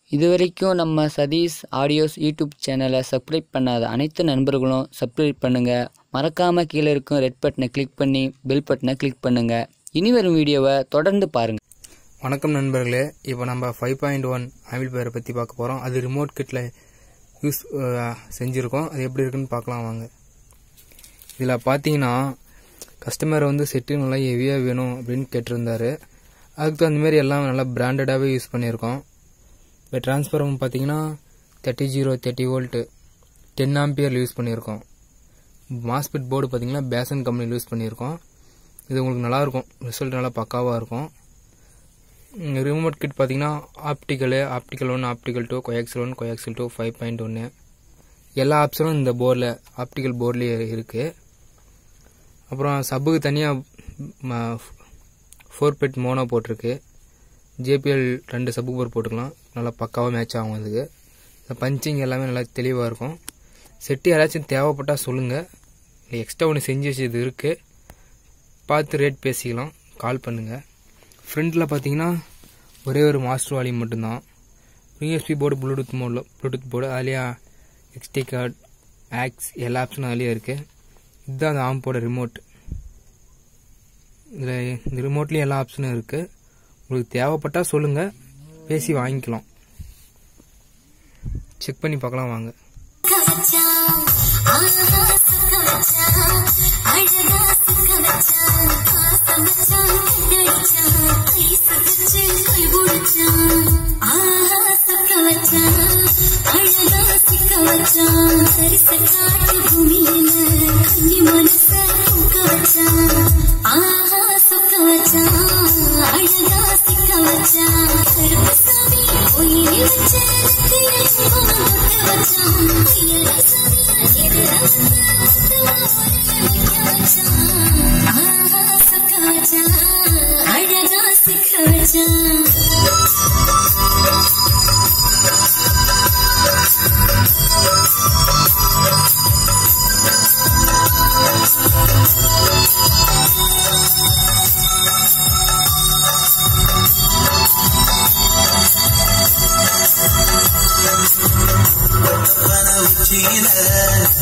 இது வரைக்கும் நம்ம சதீஷ் ஆடியோஸ் யூடியூப் சேனலை சப்ஸ்கிரைப் பண்ணாத அனைத்து நண்பர்களும் சப்ஸ்கிரைப் பண்ணுங்கள் மறக்காமல் கீழே இருக்கும் ரெட் பட்டனை கிளிக் பண்ணி பெல் பட்டனை கிளிக் பண்ணுங்கள் இனி வரும் வீடியோவை தொடர்ந்து பாருங்கள் வணக்கம் நண்பர்களே இப்போ நம்ம ஃபைவ் பாயிண்ட் ஒன் ஆமில் பேரை பற்றி பார்க்க போகிறோம் அது ரிமோட் கிட்டில் யூஸ் செஞ்சுருக்கோம் அது எப்படி இருக்குன்னு பார்க்கலாம் வாங்க இதில் பார்த்தீங்கன்னா கஸ்டமர் வந்து செட்டு நல்லா ஹெவியாக வேணும் அப்படின்னு கேட்டிருந்தாரு அதுக்கு தகுந்த மாதிரி எல்லாம் நல்லா பிராண்டடாகவே யூஸ் பண்ணியிருக்கோம் இப்போ டிரான்ஸ்ஃபார்மர் பார்த்தீங்கன்னா thirty zero thirty volt ten ஆம்பியரில் யூஸ் பண்ணியிருக்கோம் மாஸ்பெட் போர்டு பார்த்தீங்கன்னா பேசன் கம்பெனியில் யூஸ் பண்ணியிருக்கோம் இது உங்களுக்கு நல்லாயிருக்கும் ரிசல்ட் நல்லா பக்காவாக இருக்கும் ரிமோட் கிட் பார்த்தீங்கன்னா optical optical one optical two coaxial one coaxial two five point ஒன்று எல்லா ஆப்ஷனும் இந்த போர்டில் ஆப்டிக்கல் போர்ட்லேயே இருக்குது அப்புறம் சப்புக்கு தனியாக ஃபோர் பெட் மோனோ போட்டிருக்கு ஜேபிஎல் ரெண்டு சப்பு போர் போட்டுக்கலாம் நல்லா பக்காவாக மேட்ச் ஆகும் அதுக்கு இந்த பஞ்சிங் எல்லாமே நல்லா தெளிவாக இருக்கும் செட்டு யாராச்சும் தேவைப்பட்டால் சொல்லுங்கள் எக்ஸ்ட்ரா ஒன்று செஞ்சு வச்சது இருக்குது பார்த்து ரேட் பேசிக்கலாம் கால் பண்ணுங்கள் ஃப்ரண்ட்டில் பார்த்தீங்கன்னா ஒரே ஒரு மாஸ்டர் வால்யூம் மட்டும்தான் யூஎஸ்பி போர்டு ப்ளூடூத் மோடில் ப்ளூடூத் போர்டு அதுலேயே எக்ஸ்டி கார்டு ஆக்ஸ் எல்லா ஆப்ஷனும் அதுலேயே இருக்குது இதுதான் அந்த ஆம்போட ரிமோட் இதில் இந்த ரிமோட்லேயும் எல்லா ஆப்ஷனும் இருக்குது உங்களுக்கு தேவைப்பட்டால் சொல்லுங்கள் பேசி வாங்கிக்கலாம் செக் பண்ணி பார்க்கலாம் வாங்க அழகா சிக்க வச்சான் உச்சியில